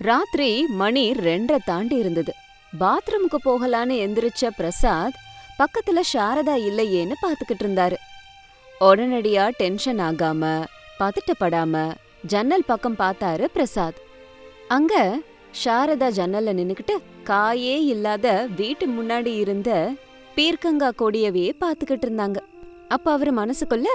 ராத்திரி மணி ரெண்டரை தாண்டி இருந்தது பாத்ரூமுக்கு போகலான்னு எந்திரிச்ச பிரசாத் பக்கத்துல சாரதா இல்லையேன்னு பாத்துக்கிட்டு இருந்தாரு உடனடியா டென்ஷன் ஆகாம பதட்டப்படாம ஜன்னல் பக்கம் பார்த்தாரு பிரசாத் அங்க சாரதா ஜன்னல்ல நின்னுக்கிட்டு காயே இல்லாத வீட்டு முன்னாடி இருந்த பீர்க்கங்கா கொடியவே பாத்துக்கிட்டு இருந்தாங்க அப்ப அவரு மனசுக்குள்ள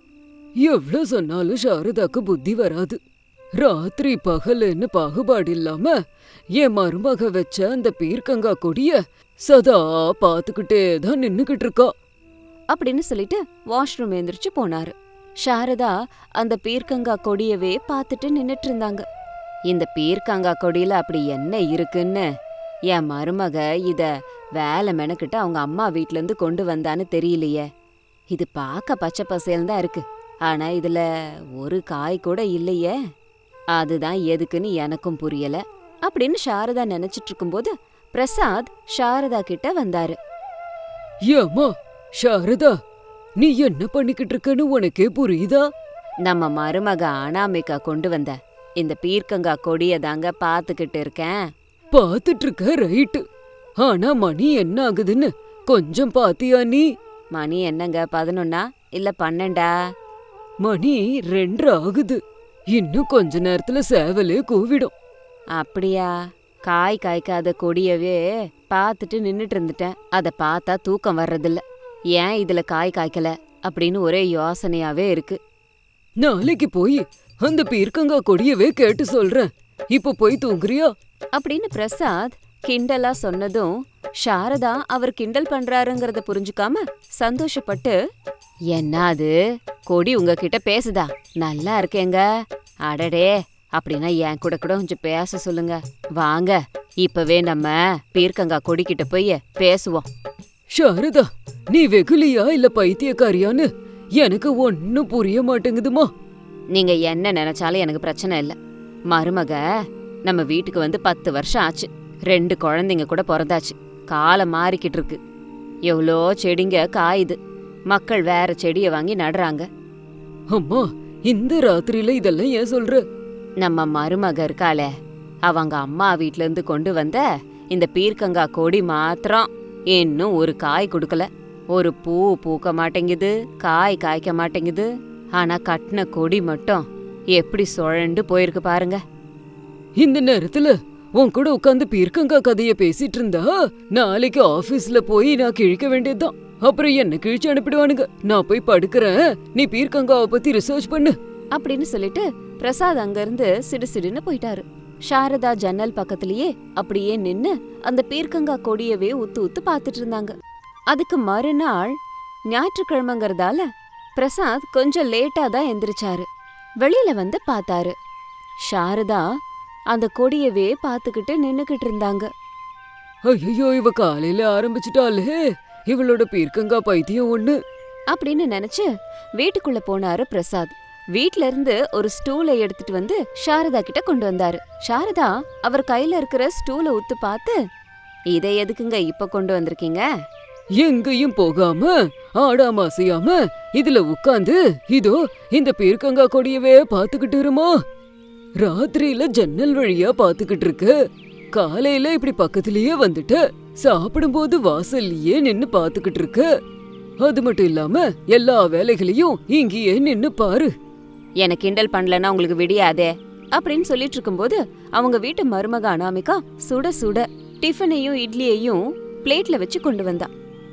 எவ்ளோ சொன்னாலும் சாரதாக்கு புத்தி வராது ராத்திரி பகலுன்னு பாகுபாடு இல்லாம என் மருமக வச்ச அந்த பீர்க்கங்கா கொடிய சதா பாத்துக்கிட்டே தான் நின்னுகிட்டு இருக்கா அப்படின்னு சொல்லிட்டு வாஷ்ரூம் எந்திரிச்சு போனாரு சாரதா அந்த பீர்க்கங்கா கொடியவே பார்த்துட்டு நின்னுட்டு இருந்தாங்க இந்த பீர்க்கங்கா கொடியில அப்படி என்ன இருக்குன்னு என் மருமக இத வேலை மெனக்கிட்டு அவங்க அம்மா வீட்ல இருந்து கொண்டு வந்தான்னு தெரியலையே இது பார்க்க பச்சை பசேல்னு தான் இருக்கு ஆனா இதுல ஒரு காய் கூட இல்லையே அதுதான் எதுக்குன்னு எனக்கும் புரியல அப்படின்னு சாரதா நினைச்சிட்டு இருக்கும்போது பிரசாத் சாரதா கிட்ட வந்தாரு ஏம்மா சாரதா நீ என்ன பண்ணிக்கிட்டு இருக்கன்னு உனக்கே புரியுதா நம்ம மருமக அனாமிகா கொண்டு வந்த இந்த பீர்க்கங்கா கொடிய தாங்க பாத்துக்கிட்டு இருக்கேன் பாத்துட்டு இருக்க ரைட்டு ஆனா மணி என்ன ஆகுதுன்னு கொஞ்சம் பாத்தியா நீ மணி என்னங்க பதினொன்னா இல்ல பன்னெண்டா மணி ரெண்டு ஆகுது இன்னும் கொஞ்ச நேரத்துல சேவலே கூவிடும் அப்படியா காய் காய்க்காத கொடியவே பார்த்துட்டு நின்னுட்டு இருந்துட்டேன் அத பார்த்தா தூக்கம் வர்றதில்ல ஏன் இதுல காய் காய்க்கல அப்படின்னு ஒரே யோசனையாவே இருக்கு நாளைக்கு போய் அந்த பீர்க்கங்கா கொடியவே கேட்டு சொல்றேன் இப்ப போய் தூங்குறியா அப்படின்னு பிரசாத் கிண்டலா சொன்னதும் சாரதா அவர் கிண்டல் பண்றாருங்கறத புரிஞ்சுக்காம சந்தோஷப்பட்டு என்ன அது கொடி உங்ககிட்ட பேசுதா நல்லா இருக்கேங்க அடடே அப்படின்னா என் கூட கூட கொஞ்சம் பேச சொல்லுங்க வாங்க இப்பவே நம்ம பீர்க்கங்கா கொடிக்கிட்ட போய் பேசுவோம் சாரதா நீ வெகுலியா இல்ல பைத்தியக்காரியான்னு எனக்கு ஒன்னும் புரிய மாட்டேங்குதுமா நீங்க என்ன நினைச்சாலும் எனக்கு பிரச்சனை இல்ல மருமக நம்ம வீட்டுக்கு வந்து பத்து வருஷம் ஆச்சு ரெண்டு குழந்தைங்க கூட பிறந்தாச்சு காலம் மாறிக்கிட்டு இருக்கு எவ்வளோ செடிங்க காயுது மக்கள் வேற செடியை வாங்கி நடுறாங்க அம்மா இந்த ராத்திரியில இதெல்லாம் ஏன் சொல்ற நம்ம மருமக இருக்காளே அவங்க அம்மா வீட்ல இருந்து கொண்டு வந்த இந்த பீர்க்கங்கா கொடி மாத்திரம் இன்னும் ஒரு காய் கொடுக்கல ஒரு பூ பூக்க மாட்டேங்குது காய் காய்க்க மாட்டேங்குது ஆனா கட்டின கொடி மட்டும் எப்படி சுழண்டு போயிருக்கு பாருங்க இந்த நேரத்துல உன் கூட உட்காந்து பீர்க்கங்கா கதைய பேசிட்டு இருந்தா நாளைக்கு ஆபீஸ்ல போய் நான் கிழிக்க வேண்டியதுதான் அப்புறம் என்ன கிழிச்சு அனுப்பிடுவானுங்க நான் போய் படுக்கிறேன் நீ பீர்க்கங்காவை பத்தி ரிசர்ச் பண்ணு அப்படின்னு சொல்லிட்டு பிரசாத் அங்கிருந்து சிடுசிடுன்னு போயிட்டாரு சாரதா ஜன்னல் பக்கத்திலேயே அப்படியே நின்னு அந்த பீர்க்கங்கா கொடியவே உத்து உத்து பார்த்துட்டு இருந்தாங்க அதுக்கு மறுநாள் ஞாயிற்றுக்கிழமைங்கிறதால பிரசாத் கொஞ்சம் லேட்டா தான் எந்திரிச்சாரு வெளியில வந்து பார்த்தாரு சாரதா அந்த கொடியவே பார்த்துக்கிட்டு நின்னுக்கிட்டு இருந்தாங்க ஐயோ இவ காலையில ஆரம்பிச்சிட்டாலே இவளோட பீர்க்கங்கா பைத்தியம் ஒண்ணு அப்படின்னு நினைச்சு வீட்டுக்குள்ள போனாரு பிரசாத் வீட்ல இருந்து ஒரு ஸ்டூலை எடுத்துட்டு வந்து சாரதா கிட்ட கொண்டு வந்தாரு சாரதா அவர் கையில இருக்கிற ஸ்டூலை உத்து பார்த்து இதை எதுக்குங்க இப்ப கொண்டு வந்திருக்கீங்க எங்கேயும் போகாம ஆடாம அசையாம இதுல உட்காந்து இதோ இந்த பீர்க்கங்கா கொடியவே பாத்துக்கிட்டு இருமா ராத்திரியில ஜன்னல் வழியா பாத்துக்கிட்டு இருக்க காலையில இப்படி பக்கத்திலேயே வந்துட்ட சாப்பிடும்போது வாசல்லையே நின்னு பாத்துக்கிட்டு இருக்க அது மட்டும் இல்லாம எல்லா வேலைகளையும் இங்கேயே நின்னு பாரு எனக்கு கிண்டல் பண்ணலன்னா உங்களுக்கு விடியாதே அப்படின்னு சொல்லிட்டு இருக்கும்போது அவங்க வீட்டு மருமக அனாமிகா சுட சுட டிஃபனையும் இட்லியையும் பிளேட்ல வச்சு கொண்டு வந்தா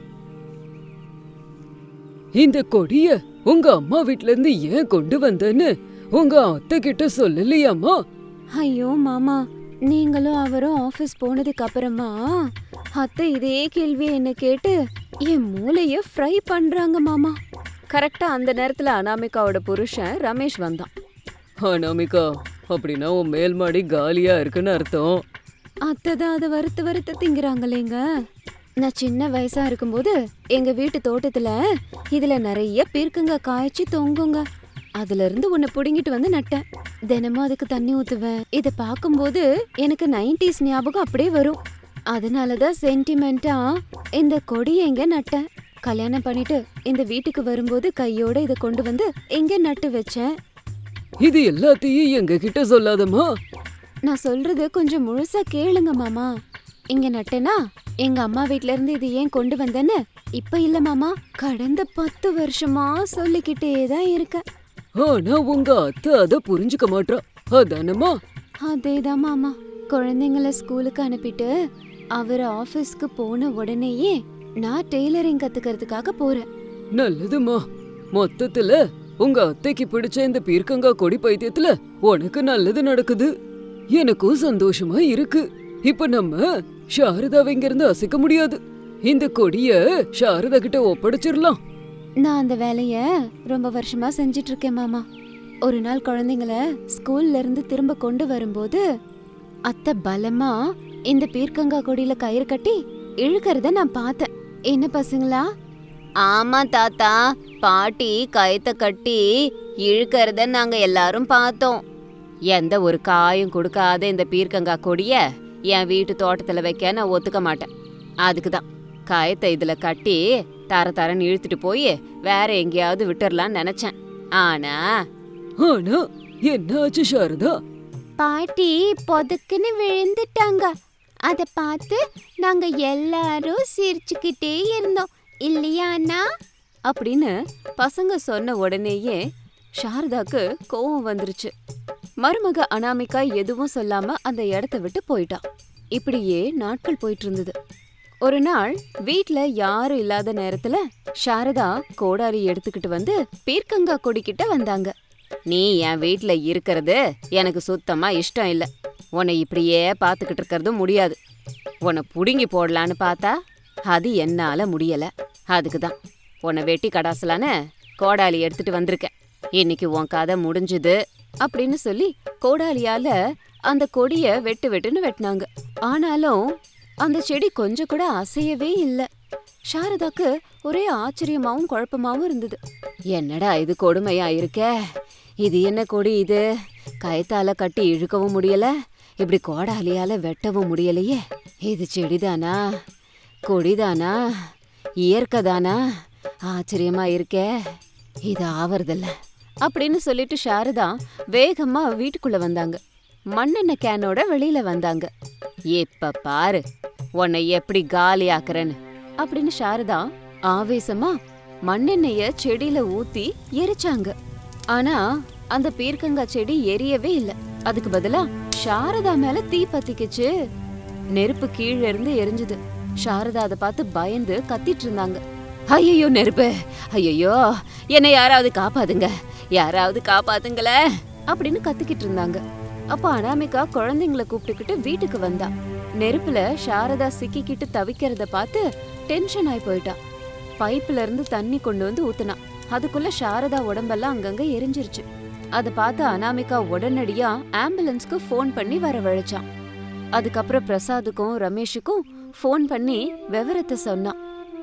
இந்த கொடிய உங்க அம்மா வீட்ல இருந்து ஏன் கொண்டு வந்தேன்னு உங்க அத்தை கிட்ட சொல்லலையாம்மா ஐயோ மாமா நீங்களும் அவரும் ஆபீஸ் போனதுக்கு அப்புறமா அத்தை இதே கேள்வி என்ன கேட்டு என் மூளைய ஃப்ரை பண்றாங்க மாமா கரெக்டா அந்த நேரத்துல அனாமிகாவோட புருஷன் ரமேஷ் வந்தான் அனாமிகா அப்படின்னா உன் மேல் மாடி காலியா இருக்குன்னு அர்த்தம் அத்தை தான் அதை வறுத்து வறுத்து திங்கிறாங்களேங்க நான் சின்ன வயசா இருக்கும்போது எங்க வீட்டு தோட்டத்துல இதுல நிறைய பீர்க்கங்க காய்ச்சி தொங்குங்க அதுல இருந்து உன்னை புடுங்கிட்டு வந்து நட்டேன் தினமும் அதுக்கு தண்ணி ஊத்துவேன் இத பாக்கும்போது எனக்கு நைன்டிஸ் ஞாபகம் அப்படியே வரும் அதனாலதான் சென்டிமெண்டா இந்த கொடியை இங்க நட்டேன் கல்யாணம் பண்ணிட்டு இந்த வீட்டுக்கு வரும்போது கையோட இத கொண்டு வந்து இங்க நட்டு வச்சேன் இது எல்லாத்தையும் எங்க கிட்ட சொல்லாதம்மா நான் சொல்றது கொஞ்சம் முழுசா கேளுங்க மாமா இங்க நட்டேனா எங்க அம்மா வீட்ல இருந்து இது ஏன் கொண்டு வந்தேன்னு இப்ப இல்ல மாமா கடந்த பத்து வருஷமா சொல்லிக்கிட்டே தான் இருக்க ஆனா உங்க அத்தை அத புரிஞ்சுக்க மாட்றா அதானம்மா அதேதான் மாமா குழந்தைங்கள ஸ்கூலுக்கு அனுப்பிட்டு அவர் ஆபீஸ்க்கு போன உடனேயே நான் டெய்லரிங் கத்துக்கிறதுக்காக போறேன் நல்லதும்மா மொத்தத்துல உங்க அத்தைக்கு பிடிச்ச இந்த பீர்க்கங்கா கொடி பைத்தியத்துல உனக்கு நல்லது நடக்குது எனக்கும் சந்தோஷமா இருக்கு இப்ப நம்ம சாரதாவை இங்க இருந்து அசைக்க முடியாது இந்த கொடிய சாரதா கிட்ட ஒப்படைச்சிடலாம் நான் அந்த வேலைய ரொம்ப வருஷமா செஞ்சிட்டு இருக்கேன் மாமா ஒரு நாள் குழந்தைங்கள ஸ்கூல்ல இருந்து திரும்ப கொண்டு வரும்போது அத்தை பலமா இந்த பீர்க்கங்கா கொடியில கயிறு கட்டி இழுக்கறத நான் பார்த்தேன் என்ன பசங்களா ஆமா தாத்தா பாட்டி கயத்தை கட்டி இழுக்கறத நாங்க எல்லாரும் பார்த்தோம் எந்த ஒரு காயும் கொடுக்காத இந்த பீர்க்கங்கா கொடிய என் வீட்டு தோட்டத்துல வைக்க நான் ஒத்துக்க மாட்டேன் அதுக்கு தான் கயத்தை இதுல கட்டி தர தரன்னு இழுத்துட்டு போய் வேற எங்கேயாவது விட்டுறலாம்னு நினைச்சேன் ஆனா ஆனா என்ன ஆச்சு சாரதா பாட்டி பொதுக்குன்னு விழுந்துட்டாங்க அத பார்த்து நாங்க எல்லாரும் சிரிச்சுக்கிட்டே இருந்தோம் இல்லையா அண்ணா அப்படின்னு பசங்க சொன்ன உடனேயே சாரதாக்கு கோவம் வந்துருச்சு மருமக அனாமிகா எதுவும் சொல்லாம அந்த இடத்த விட்டு போயிட்டா இப்படியே நாட்கள் போயிட்டு இருந்தது ஒரு நாள் வீட்ல யாரும் இல்லாத நேரத்துல சாரதா கோடாரி எடுத்துக்கிட்டு வந்து பீர்க்கங்கா கொடிக்கிட்ட வந்தாங்க நீ என் வீட்ல இருக்கிறது எனக்கு சுத்தமா இஷ்டம் இல்ல உன்னை இப்படியே பார்த்துக்கிட்டு இருக்கிறது முடியாது உன்னை புடுங்கி போடலான்னு பார்த்தா அது என்னால முடியல அதுக்கு தான் உன்னை வெட்டி கடாசலான்னு கோடாலி எடுத்துட்டு வந்திருக்கேன் இன்னைக்கு உன் கதை முடிஞ்சுது அப்படின்னு சொல்லி கோடாலியால அந்த கொடிய வெட்டு வெட்டுன்னு வெட்டினாங்க ஆனாலும் அந்த செடி கொஞ்சம் கூட அசையவே இல்ல சாரதாக்கு ஒரே ஆச்சரியமாவும் குழப்பமாவும் இருந்தது என்னடா இது கொடுமையா இருக்க இது என்ன கொடி இது கயத்தால கட்டி இழுக்கவும் முடியல இப்படி கோடாலியால வெட்டவும் முடியலையே இது செடிதானா கொடிதானா இயற்கைதானா ஆச்சரியமா இருக்கே இது ஆவறதில்ல அப்படின்னு சொல்லிட்டு சாரதா வேகமா வீட்டுக்குள்ள வந்தாங்க மண்ணெண்ணெய் கேனோட வெளியில வந்தாங்க இப்ப பாரு உன்னை எப்படி காலி ஆக்குறேன்னு அப்படின்னு சாரதா ஆவேசமா மண்ணெண்ணெய செடியில ஊத்தி எரிச்சாங்க ஆனா அந்த பீர்க்கங்காய் செடி எரியவே இல்ல அதுக்கு பதிலா சாரதா மேல தீ பத்திக்கிச்சு நெருப்பு கீழே இருந்து எரிஞ்சுது சாரதா அதை பார்த்து பயந்து கத்திட்டு இருந்தாங்க ஐயோ நெருப்பு ஐயோ என்னை யாராவது காப்பாத்துங்க யாராவது காப்பாத்துங்களே அப்படின்னு கத்திக்கிட்டு இருந்தாங்க அப்ப அனாமிகா குழந்தைங்கள கூப்பிட்டுக்கிட்டு வீட்டுக்கு வந்தா நெருப்புல சாரதா சிக்கிக்கிட்டு தவிக்கிறத பார்த்து டென்ஷன் ஆயி போயிட்டா பைப்ல இருந்து தண்ணி கொண்டு வந்து ஊத்துனா அதுக்குள்ள சாரதா உடம்பெல்லாம் அங்கங்க எரிஞ்சிருச்சு அதை பார்த்து அனாமிகா உடனடியா ஆம்புலன்ஸ்க்கு ஃபோன் பண்ணி வரவழைச்சான் அதுக்கப்புறம் பிரசாதுக்கும் ரமேஷுக்கும் ஃபோன் பண்ணி விவரத்தை சொன்னான்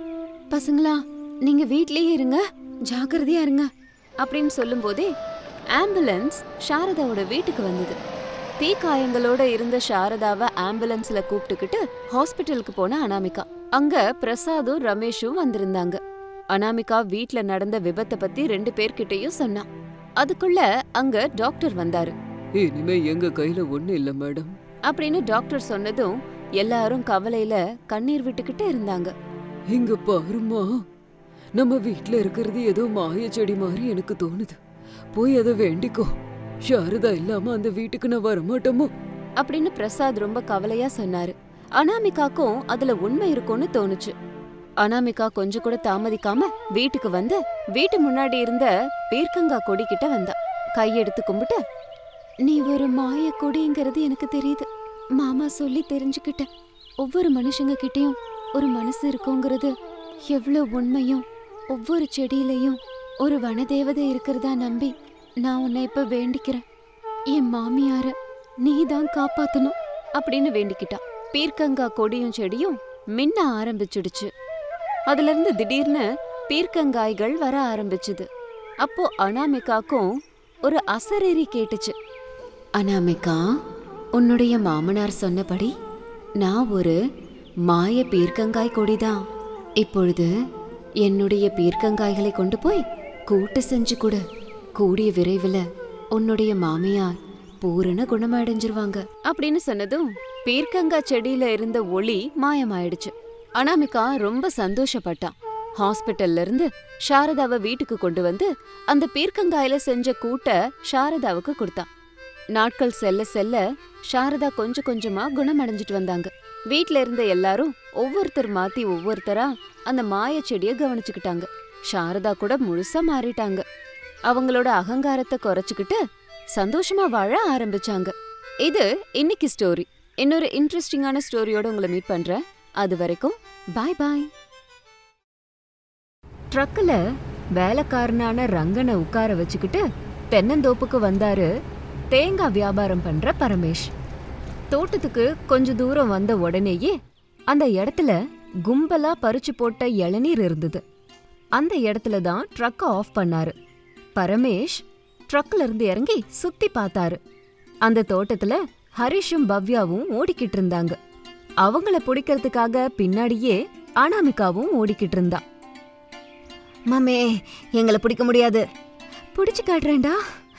பசங்களா நீங்க வீட்லயே இருங்க ஜாக்கிரதையா இருங்க அப்படின்னு சொல்லும்போதே ஆம்புலன்ஸ் சாரதாவோட வீட்டுக்கு வந்தது தீக்காயங்களோட இருந்த சாரதாவை ஆம்புலன்ஸ்ல கூப்பிட்டுக்கிட்டு ஹாஸ்பிட்டலுக்கு போன அனாமிகா அங்க பிரசாதும் ரமேஷும் வந்திருந்தாங்க அனாமிகா வீட்ல நடந்த விபத்தை பத்தி ரெண்டு பேர்கிட்டயும் சொன்னா அதுக்குள்ள அங்க டாக்டர் வந்தாரு இனிமே எங்க கையில ஒண்ணு இல்ல மேடம் அப்படின்னு டாக்டர் சொன்னதும் எல்லாரும் கவலையில கண்ணீர் விட்டுக்கிட்டு இருந்தாங்க இங்க பாருமா நம்ம வீட்ல இருக்கிறது ஏதோ மாய செடி மாதிரி எனக்கு தோணுது போய் அதை வேண்டிக்கோ சாரதா இல்லாம அந்த வீட்டுக்கு நான் வரமாட்டோமோ அப்படின்னு பிரசாத் ரொம்ப கவலையா சொன்னாரு அனாமிகாக்கும் அதுல உண்மை இருக்கும்னு தோணுச்சு அனாமிகா கொஞ்சம் கூட தாமதிக்காம வீட்டுக்கு வந்து வீட்டு முன்னாடி இருந்த பீர்க்கங்கா கொடி கிட்ட வந்தா கையெடுத்து கும்பிட்டு நீ ஒரு மாய கொடிங்கிறது எனக்கு தெரியுது மாமா சொல்லி தெரிஞ்சுக்கிட்டேன் ஒவ்வொரு மனுஷங்க கிட்டயும் ஒரு மனசு இருக்குங்கிறது எவ்வளவு உண்மையும் ஒவ்வொரு செடியிலையும் ஒரு வனதேவதை இருக்கிறதா நம்பி நான் உன்னை இப்ப வேண்டிக்கிறேன் என் மாமியார நீ தான் காப்பாத்தணும் அப்படின்னு வேண்டிக்கிட்டா பீர்க்கங்கா கொடியும் செடியும் மின்ன ஆரம்பிச்சிடுச்சு அதுல இருந்து திடீர்னு பீர்க்கங்காய்கள் வர ஆரம்பிச்சுது அப்போ அனாமிகாக்கும் ஒரு அசரேரி கேட்டுச்சு அனாமிகா உன்னுடைய மாமனார் சொன்னபடி நான் ஒரு மாய பீர்க்கங்காய் கொடிதான் இப்பொழுது என்னுடைய பீர்க்கங்காய்களை கொண்டு போய் கூட்டு செஞ்சு கொடு கூடிய விரைவில் உன்னுடைய மாமியார் பூரண குணமடைஞ்சிருவாங்க அப்படின்னு சொன்னதும் பீர்க்கங்காய் செடியில இருந்த ஒளி மாயமாயிடுச்சு அனாமிகா ரொம்ப சந்தோஷப்பட்டான் ஹாஸ்பிட்டல்ல இருந்து சாரதாவை வீட்டுக்கு கொண்டு வந்து அந்த பீர்க்கங்காயில செஞ்ச கூட்ட சாரதாவுக்கு கொடுத்தான் நாட்கள் செல்ல செல்ல சாரதா கொஞ்சம் கொஞ்சமா குணமடைஞ்சிட்டு வந்தாங்க வீட்ல இருந்த எல்லாரும் ஒவ்வொருத்தர் மாத்தி ஒவ்வொருத்தரா அந்த மாய செடிய கவனிச்சுக்கிட்டாங்க சாரதா கூட முழுசா மாறிட்டாங்க அவங்களோட அகங்காரத்தை குறைச்சுக்கிட்டு சந்தோஷமா வாழ ஆரம்பிச்சாங்க இது இன்னைக்கு ஸ்டோரி இன்னொரு இன்ட்ரெஸ்டிங்கான ஸ்டோரியோட உங்களை மீட் பண்றேன் அது வரைக்கும் பாய் பாய் ட்ரக்ல வேலைக்காரனான ரங்கனை உட்கார வச்சுக்கிட்டு தென்னந்தோப்புக்கு வந்தாரு தேங்காய் வியாபாரம் பண்ற பரமேஷ் தோட்டத்துக்கு கொஞ்ச தூரம் வந்த உடனேயே அந்த இடத்துல கும்பலா பறிச்சு போட்ட இளநீர் இருந்தது அந்த இடத்துல தான் ட்ரக்க ஆஃப் பண்ணாரு பரமேஷ் ட்ரக்ல இருந்து இறங்கி சுத்தி பார்த்தாரு அந்த தோட்டத்துல ஹரிஷும் பவ்யாவும் ஓடிக்கிட்டு இருந்தாங்க அவங்கள பிடிக்கிறதுக்காக பின்னாடியே அனாமிகாவும் ஓடிக்கிட்டு இருந்தா மாமே எங்களை பிடிக்க முடியாது பிடிச்சு காட்டுறேன்டா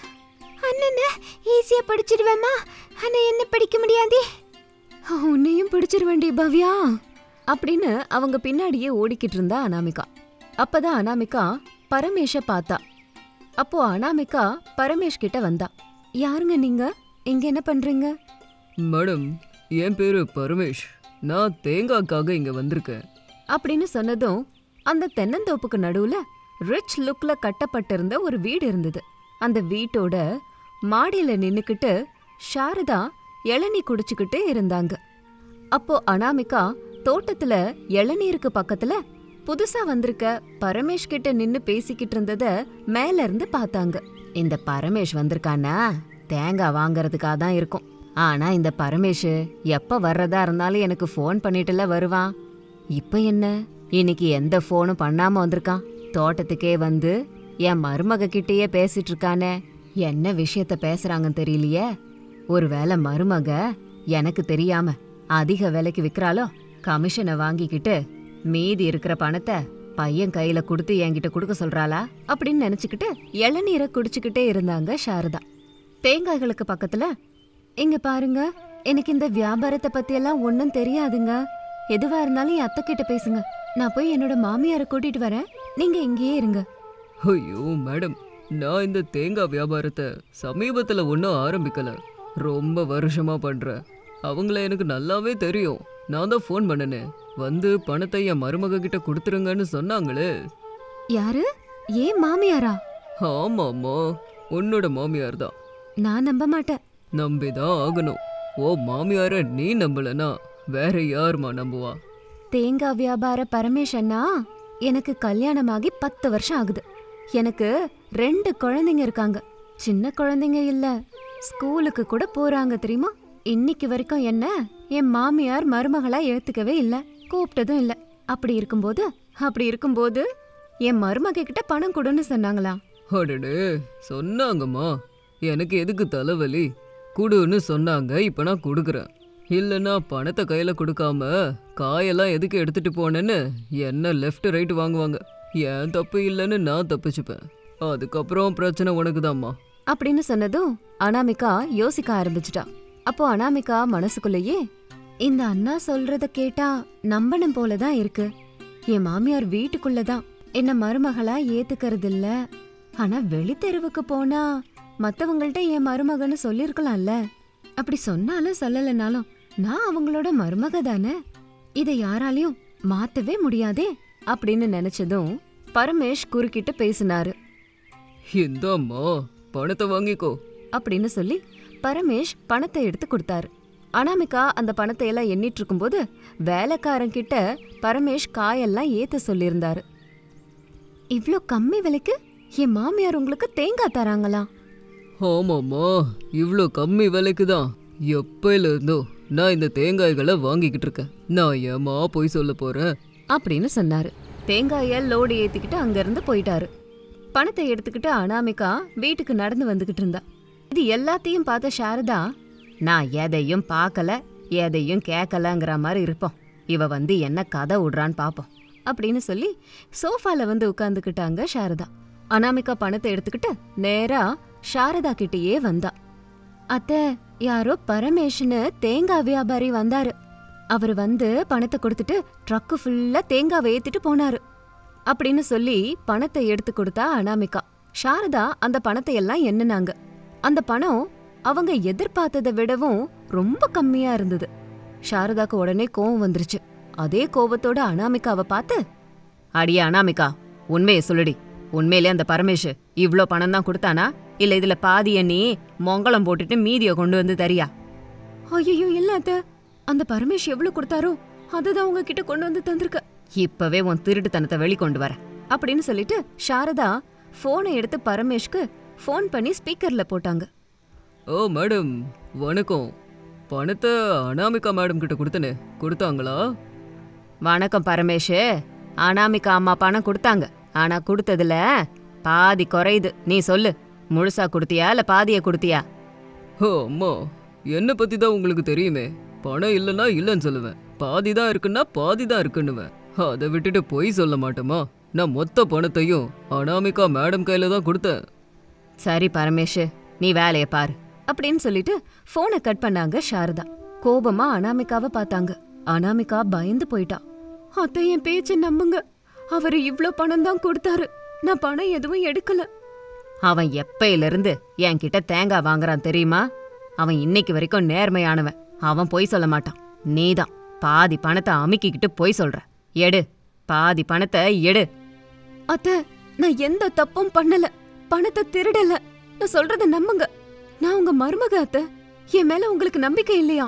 அண்ணன ஈஸியா படிச்சிடுவேம்மா ஆனா என்ன படிக்க முடியாதே உன்னையும் பிடிச்சிருவேண்டி பவ்யா அப்படின்னு அவங்க பின்னாடியே ஓடிக்கிட்டு இருந்தா அனாமிகா அப்பதான் அனாமிகா பரமேஷ பார்த்தா அப்போ அனாமிகா பரமேஷ் கிட்ட வந்தா யாருங்க நீங்க இங்க என்ன பண்றீங்க மேடம் என் பேரு பரமேஷ் நான் தேங்காய்க்காக இங்க வந்திருக்கேன் அப்படின்னு சொன்னதும் அந்த தென்னந்தோப்புக்கு நடுவுல ரிச் லுக்ல கட்டப்பட்டிருந்த ஒரு வீடு இருந்தது அந்த வீட்டோட மாடியில நின்னுக்கிட்டு சாரதா இளநீ குடிச்சுக்கிட்டு இருந்தாங்க அப்போ அனாமிகா தோட்டத்துல இளநீருக்கு பக்கத்துல புதுசா வந்திருக்க பரமேஷ் கிட்ட நின்னு பேசிக்கிட்டு இருந்தத மேல இருந்து பார்த்தாங்க இந்த பரமேஷ் வந்திருக்கானா தேங்காய் வாங்குறதுக்காக தான் இருக்கும் ஆனா இந்த பரமேஷ் எப்ப வர்றதா இருந்தாலும் எனக்கு ஃபோன் பண்ணிட்டுல வருவான் இப்ப என்ன இன்னைக்கு எந்த ஃபோனும் பண்ணாம வந்திருக்கான் தோட்டத்துக்கே வந்து என் மருமக கிட்டயே பேசிட்டு இருக்கானே என்ன விஷயத்த பேசுறாங்கன்னு தெரியலையே ஒருவேளை மருமக எனக்கு தெரியாம அதிக விலைக்கு விக்கிறாளோ கமிஷனை வாங்கிக்கிட்டு மீதி இருக்கிற பணத்தை பையன் கையில கொடுத்து என்கிட்ட கொடுக்க சொல்றாளா அப்படின்னு நினைச்சுக்கிட்டு இளநீரை குடிச்சுக்கிட்டே இருந்தாங்க சாரதா தேங்காய்களுக்கு பக்கத்துல இங்க பாருங்க எனக்கு இந்த வியாபாரத்தை பத்தி எல்லாம் ஒன்னும் தெரியாதுங்க எதுவா இருந்தாலும் என் அத்தை கிட்ட பேசுங்க நான் போய் என்னோட மாமியாரை கூட்டிட்டு வரேன் நீங்க இங்கேயே இருங்க ஐயோ மேடம் நான் இந்த தேங்காய் வியாபாரத்தை சமீபத்துல ஒன்றும் ஆரம்பிக்கல ரொம்ப வருஷமா பண்றேன் அவங்கள எனக்கு நல்லாவே தெரியும் நான் தான் ஃபோன் பண்ணனேன் வந்து பணத்தை என் மருமக கிட்ட கொடுத்துருங்கன்னு சொன்னாங்களே யாரு ஏன் மாமியாரா ஆமாம்மா உன்னோட மாமியார் தான் நான் நம்ப மாட்டேன் நம்பிதான் ஆகணும் ஓ மாமியார நீ நம்பலனா வேற யாரும்மா நம்புவா தேங்காய் வியாபார பரமேஷ் அண்ணா எனக்கு கல்யாணமாகி பத்து வருஷம் ஆகுது எனக்கு ரெண்டு குழந்தைங்க இருக்காங்க சின்ன குழந்தைங்க இல்ல ஸ்கூலுக்கு கூட போறாங்க தெரியுமா இன்னைக்கு வரைக்கும் என்ன என் மாமியார் மருமகளா ஏத்துக்கவே இல்ல கூப்பிட்டதும் இல்ல அப்படி இருக்கும்போது அப்படி இருக்கும்போது என் மருமக கிட்ட பணம் கொடுன்னு சொன்னாங்களா அடடே சொன்னாங்கம்மா எனக்கு எதுக்கு தலைவலி குடுன்னு சொன்னாங்க இப்போ நான் கொடுக்குறேன் இல்லைன்னா பணத்தை கையில் கொடுக்காம காயெல்லாம் எதுக்கு எடுத்துட்டு போனேன்னு என்ன லெஃப்ட் ரைட் வாங்குவாங்க ஏன் தப்பு இல்லைன்னு நான் தப்பிச்சுப்பேன் அதுக்கப்புறம் பிரச்சனை உனக்கு அப்படின்னு சொன்னதும் அனாமிகா யோசிக்க ஆரம்பிச்சிட்டா அப்போ அனாமிகா மனசுக்குள்ளேயே இந்த அண்ணா சொல்றத கேட்டா நம்பணும் போலதான் இருக்கு என் மாமியார் வீட்டுக்குள்ளதான் என்ன மருமகளா ஏத்துக்கறது இல்ல ஆனா வெளித்தெருவுக்கு போனா மத்தவங்கள்ட்ட என் மருமகன்னு சொல்லிருக்கலாம்ல அப்படி சொன்னாலும் சொல்லலைனாலும் நான் அவங்களோட மருமக தானே இதை யாராலையும் மாத்தவே முடியாதே அப்படின்னு நினைச்சதும் பரமேஷ் குறுக்கிட்டு பேசினாரு இந்தாம்மா பணத்தை வாங்கிக்கோ அப்படின்னு சொல்லி பரமேஷ் பணத்தை எடுத்து கொடுத்தாரு அனாமிகா அந்த பணத்தை எல்லாம் எண்ணிட்டு இருக்கும்போது வேலைக்காரன் கிட்ட பரமேஷ் காயெல்லாம் ஏத்த சொல்லியிருந்தாரு இவ்ளோ கம்மி விலைக்கு என் மாமியார் உங்களுக்கு தேங்காய் தராங்களா ஆமாம்மா இவ்வளோ கம்மி விலைக்கு தான் எப்பயில இருந்தோ நான் இந்த தேங்காய்களை வாங்கிக்கிட்டு இருக்கேன் நான் ஏமா போய் சொல்ல போறேன் அப்படின்னு சொன்னாரு தேங்காய லோடு ஏத்திக்கிட்டு அங்கிருந்து போயிட்டாரு பணத்தை எடுத்துக்கிட்டு அனாமிகா வீட்டுக்கு நடந்து வந்துகிட்டு இருந்தா இது எல்லாத்தையும் பார்த்த சாரதா நான் எதையும் பார்க்கல எதையும் கேட்கலங்கிற மாதிரி இருப்போம் இவ வந்து என்ன கதை விடுறான்னு பாப்போம் அப்படின்னு சொல்லி சோஃபால வந்து உட்காந்துக்கிட்டாங்க சாரதா அனாமிகா பணத்தை எடுத்துக்கிட்டு நேரா சாரதா கிட்டயே வந்தா அத்தை யாரோ பரமேஷ்னு தேங்காய் வியாபாரி வந்தாரு அவர் வந்து பணத்தை கொடுத்துட்டு ட்ரக்கு ஃபுல்லா தேங்காவை ஏத்திட்டு போனாரு அப்படின்னு சொல்லி பணத்தை எடுத்து கொடுத்தா அனாமிகா சாரதா அந்த பணத்தை எல்லாம் எண்ணுனாங்க அந்த பணம் அவங்க எதிர்பார்த்ததை விடவும் ரொம்ப கம்மியா இருந்தது சாரதாக்கு உடனே கோவம் வந்துருச்சு அதே கோவத்தோட அனாமிகாவை பார்த்து அடியே அனாமிகா உண்மையை சொல்லுடி உண்மையிலே அந்த பரமேஷ் இவ்ளோ பணம் தான் கொடுத்தானா இல்ல இதுல பாதிய நீ மொங்கலம் போட்டுட்டு மீதிய கொண்டு வந்து தரியா ஐயோ இல்ல அத்த அந்த பரமேஷ் எவ்வளவு கொடுத்தாரோ அதுதான் உங்ககிட்ட கொண்டு வந்து தந்திருக்க இப்பவே உன் திருட்டுத்தனத்தை வெளிக்கொண்டு வர அப்படின்னு சொல்லிட்டு சாரதா போனை எடுத்து பரமேஷ்க்கு ஃபோன் பண்ணி ஸ்பீக்கர்ல போட்டாங்க ஓ மேடம் வணக்கம் பணத்தை அனாமிகா மேடம் கிட்ட கொடுத்தனே கொடுத்தாங்களா வணக்கம் பரமேஷ் அனாமிகா அம்மா பணம் கொடுத்தாங்க ஆனா கொடுத்ததுல பாதி குறையுது நீ சொல்லு முழுசா கொடுத்தியா இல்ல பாதிய கொடுத்தியா ஓ அம்மா என்னை பத்தி தான் உங்களுக்கு தெரியுமே பணம் இல்லைன்னா இல்லைன்னு சொல்லுவேன் பாதி தான் இருக்குன்னா பாதி தான் இருக்குன்னுவேன் அதை விட்டுட்டு பொய் சொல்ல மாட்டேமா நான் மொத்த பணத்தையும் அனாமிகா மேடம் கையில தான் கொடுத்தேன் சரி பரமேஷ் நீ வேலைய பாரு அப்படின்னு சொல்லிட்டு போனை கட் பண்ணாங்க சாரதா கோபமா அனாமிகாவை பார்த்தாங்க அனாமிகா பயந்து போயிட்டா அத்தை என் பேச்ச நம்புங்க அவரு இவ்ளோ பணம் தான் கொடுத்தாரு நான் பணம் எதுவும் எடுக்கல அவன் எப்பையில இருந்து என்கிட்ட தேங்காய் வாங்குறான் தெரியுமா அவன் இன்னைக்கு வரைக்கும் நேர்மையானவன் அவன் பொய் சொல்ல மாட்டான் நீதான் பாதி பணத்தை அமுக்கிக்கிட்டு பொய் சொல்ற எடு பாதி பணத்தை எடு அத்த நான் எந்த தப்பும் பண்ணல பணத்தை திருடல நான் சொல்றத நம்புங்க நான் உங்க மருமக அத்த என் மேல உங்களுக்கு நம்பிக்கை இல்லையா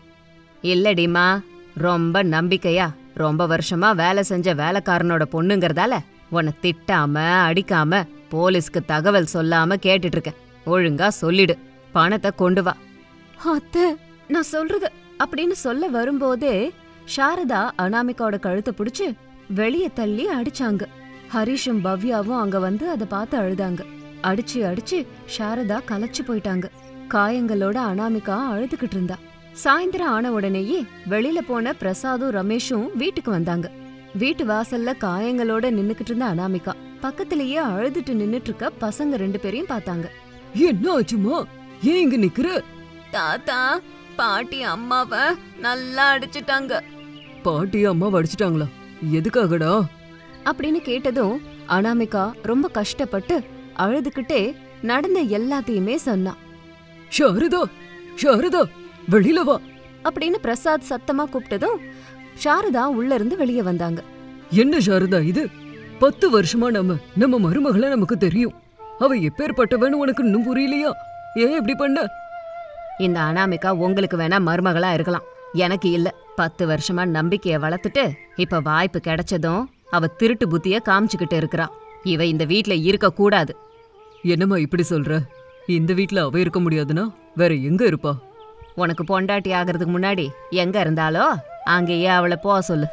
இல்லடிமா ரொம்ப நம்பிக்கையா ரொம்ப வருஷமா வேலை செஞ்ச வேலைக்காரனோட பொண்ணுங்கறதால உன்னை திட்டாம அடிக்காம போலீஸ்க்கு தகவல் சொல்லாம கேட்டுட்டு இருக்க ஒழுங்கா சொல்லிடு பணத்தை கொண்டு வா அத்த நான் சொல்றது அப்படின்னு சொல்ல வரும்போதே சாரதா அனாமிகாவோட கழுத்தை பிடிச்சு வெளிய தள்ளி அடிச்சாங்க ஹரிஷும் பவ்யாவும் அங்க வந்து அதை பார்த்து அழுதாங்க அடிச்சு அடிச்சு சாரதா கலைச்சு போயிட்டாங்க காயங்களோட அனாமிகா அழுதுகிட்டு இருந்தா சாயந்தரம் ஆன உடனேயே வெளியில போன பிரசாதும் ரமேஷும் வீட்டுக்கு வந்தாங்க வீட்டு வாசல்ல காயங்களோட நின்னுக்கிட்டு இருந்த அனாமிகா பக்கத்திலேயே அழுதுட்டு நின்னுட்டு இருக்க பசங்க ரெண்டு பேரையும் பார்த்தாங்க என்ன ஆச்சுமா ஏன் இங்க நிக்கிற தாத்தா பாட்டி அம்மாவ நல்லா அடிச்சிட்டாங்க பாட்டி அம்மா வடிச்சிட்டாங்களா எதுக்காகடா அப்படின்னு கேட்டதும் அனாமிகா ரொம்ப கஷ்டப்பட்டு அழுதுகிட்டே நடந்த எல்லாத்தையுமே சொன்னா சாரதா சாரதா வெளியில வா அப்படின்னு பிரசாத் சத்தமா கூப்பிட்டதும் சாரதா உள்ள இருந்து வெளியே வந்தாங்க என்ன சாரதா இது பத்து வருஷமா நம்ம நம்ம மருமகளை நமக்கு தெரியும் அவ எப்பேற்பட்டவன்னு உனக்கு இன்னும் புரியலையா ஏன் இப்படி பண்ண இந்த அனாமிகா உங்களுக்கு வேணா மருமகளா இருக்கலாம் எனக்கு இல்ல பத்து வருஷமா நம்பிக்கைய வளர்த்துட்டு இப்ப வாய்ப்பு கிடைச்சதும் அவ திருட்டு புத்திய காமிச்சுக்கிட்டு இருக்கிறா இவ இந்த வீட்ல இருக்க கூடாது என்னம்மா இப்படி சொல்ற இந்த வீட்ல அவ இருக்க முடியாதுன்னா வேற எங்க இருப்பா உனக்கு பொண்டாட்டி ஆகிறதுக்கு முன்னாடி எங்க இருந்தாலோ அங்கேயே அவளை போக சொல்லு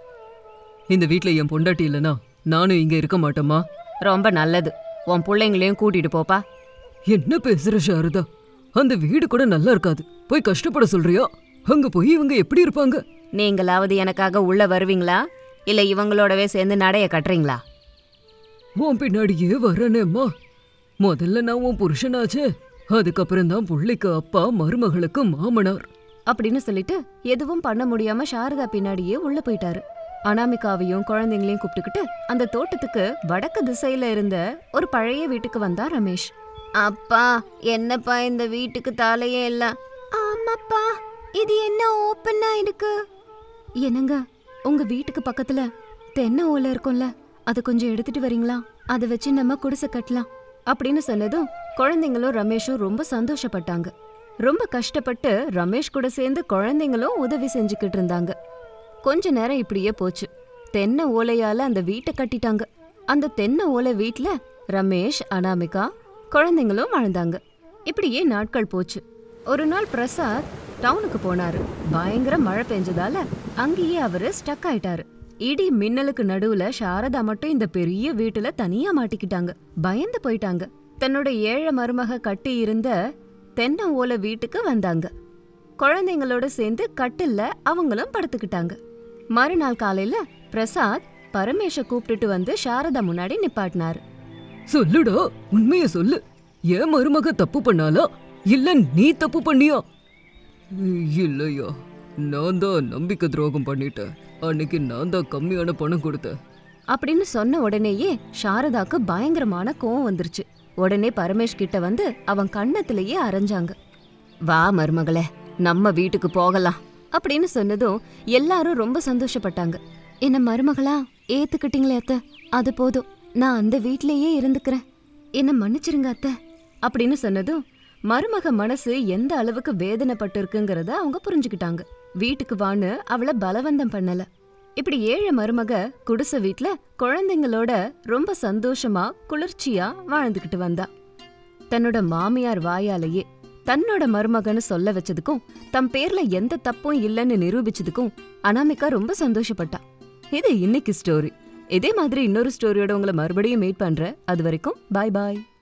இந்த வீட்ல என் பொண்டாட்டி இல்லனா நானும் இங்க இருக்க மாட்டேம்மா ரொம்ப நல்லது உன் பிள்ளைங்களையும் கூட்டிட்டு போப்பா என்ன பேசுற சாரதா அந்த வீடு கூட நல்லா இருக்காது போய் கஷ்டப்பட சொல்றியா அங்க போய் இவங்க எப்படி இருப்பாங்க நீங்களாவது எனக்காக உள்ள வருவீங்களா இல்ல இவங்களோடவே சேர்ந்து நடைய கட்டுறீங்களா உன் பின்னாடியே வரனேம்மா முதல்ல நான் உன் புருஷனாச்சே அதுக்கப்புறம் தான் புள்ளைக்கு அப்பா மருமகளுக்கு மாமனார் அப்படின்னு சொல்லிட்டு எதுவும் பண்ண முடியாம சாரதா பின்னாடியே உள்ள போயிட்டாரு அனாமிகாவையும் குழந்தைங்களையும் கூப்பிட்டுக்கிட்டு அந்த தோட்டத்துக்கு வடக்கு திசையில இருந்த ஒரு பழைய வீட்டுக்கு வந்தா ரமேஷ் அப்பா என்னப்பா இந்த வீட்டுக்கு தலையே இல்ல ஆமாப்பா இது என்ன ஓப்பனா இருக்கு என்னங்க உங்க வீட்டுக்கு பக்கத்துல தென்னை ஓலை இருக்கும்ல அது கொஞ்சம் எடுத்துட்டு வரீங்களா அதை வச்சு நம்ம குடிசை கட்டலாம் அப்படின்னு சொன்னதும் குழந்தைங்களும் ரமேஷும் ரொம்ப சந்தோஷப்பட்டாங்க ரொம்ப கஷ்டப்பட்டு ரமேஷ் கூட சேர்ந்து குழந்தைங்களும் உதவி செஞ்சுக்கிட்டு இருந்தாங்க கொஞ்ச நேரம் இப்படியே போச்சு தென்னை ஓலையால அந்த வீட்டை கட்டிட்டாங்க அந்த தென்னை ஓலை வீட்ல ரமேஷ் அனாமிகா குழந்தைங்களும் வாழ்ந்தாங்க இப்படியே நாட்கள் போச்சு ஒரு நாள் பிரசாத் டவுனுக்கு போனாரு பயங்கர மழை பெஞ்சதால அங்கேயே அவரு ஸ்டக் ஆயிட்டாரு இடி மின்னலுக்கு நடுவுல சாரதா மட்டும் இந்த பெரிய வீட்டுல தனியா மாட்டிக்கிட்டாங்க பயந்து போயிட்டாங்க தன்னோட ஏழை மருமக கட்டி இருந்த தென்னை ஓலை வீட்டுக்கு வந்தாங்க குழந்தைங்களோட சேர்ந்து கட்டில்ல அவங்களும் படுத்துக்கிட்டாங்க மறுநாள் காலையில பிரசாத் பரமேஷ கூப்பிட்டுட்டு வந்து சாரதா முன்னாடி நிப்பாட்டினாரு சொல்லுடா உண்மைய சொல்லு ஏன் மருமக தப்பு பண்ணாலா இல்ல நீ தப்பு பண்ணியா இல்லையா நான் தான் நம்பிக்கை துரோகம் பண்ணிட்டேன் அன்னைக்கு நான் தான் கம்மியான பணம் கொடுத்தேன் அப்படின்னு சொன்ன உடனேயே சாரதாக்கு பயங்கரமான கோவம் வந்துருச்சு உடனே பரமேஷ் கிட்ட வந்து அவன் கண்ணத்திலேயே அரைஞ்சாங்க வா மருமகளே நம்ம வீட்டுக்கு போகலாம் அப்படின்னு சொன்னதும் எல்லாரும் ரொம்ப சந்தோஷப்பட்டாங்க என்ன மருமகளா ஏத்துக்கிட்டீங்களே அத்தை அது போதும் நான் அந்த வீட்லயே இருந்துக்கிறேன் என்ன மன்னிச்சிருங்க அத்தை அப்படின்னு சொன்னதும் மருமக மனசு எந்த அளவுக்கு வேதனைப்பட்டிருக்குங்கிறத அவங்க புரிஞ்சுக்கிட்டாங்க வீட்டுக்கு வான்னு அவளை பலவந்தம் பண்ணல இப்படி ஏழை மருமக குடிசை வீட்ல குழந்தைங்களோட ரொம்ப சந்தோஷமா குளிர்ச்சியா வாழ்ந்துகிட்டு வந்தா தன்னோட மாமியார் வாயாலேயே தன்னோட மருமகன்னு சொல்ல வச்சதுக்கும் தம் பேர்ல எந்த தப்பும் இல்லைன்னு நிரூபிச்சதுக்கும் அனாமிகா ரொம்ப சந்தோஷப்பட்டா இது இன்னைக்கு ஸ்டோரி இதே மாதிரி இன்னொரு ஸ்டோரியோட உங்களை மறுபடியும் மீட் பண்றேன் அது வரைக்கும் பாய் பாய்